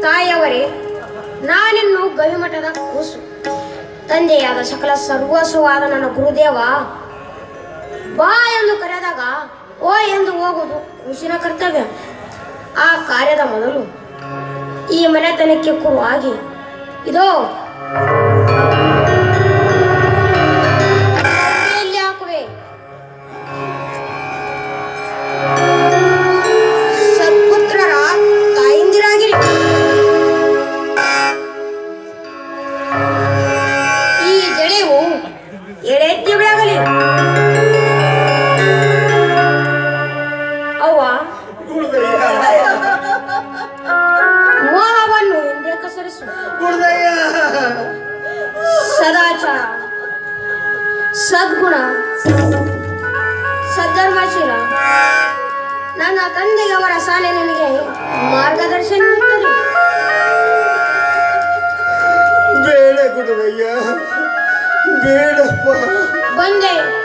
ತಾಯಿಯವರೇ ನಾನಿನ್ನು ಗವಿಮಠದ ಕೂಸು ತಂದೆಯಾದ ಸಕಲ ಸರ್ವಸ್ವವಾದ ನನ್ನ ಗುರುದೇವ ಬಾ ಎಂದು ಕರೆದಾಗ ಓ ಎಂದು ಹೋಗುವುದು ಋಷಿನ ಕರ್ತವ್ಯ ಆ ಕಾರ್ಯದ ಮೊದಲು ಈ ಮನೆತನಕ್ಕೆ ಕುರುವಾಗಿ ಇದೋ ಎಲ್ಲಿ ಹಾಕುವೆ ಸತ್ಪುತ್ರರ ತಾಯಿಂದಿರಾಗಿರಿ ಈ ಜಡೆಯು ಎಳೆತ್ತಿ ಬೆಳಗಲಿ ಅವ್ವ ಮೋಹವನ್ನು ಹಿಂದೆ ಕಸರಿಸು ಗುರುದಯ್ಯ ಸದಾಚಾರ ಸದ್ಗುಣ ಸದ್ಧರ್ಮಶೀಲ ನನ್ನ ತಂದೆಗೆ ಅವರ ಶಾಲೆ ನನಗೆ ಮಾರ್ಗದರ್ಶನ ನೀಡುತ್ತದೆ ಬೇಡ ಗುರುದಯ್ಯ ಬೇಡಪ್ಪ ಬಂದೆ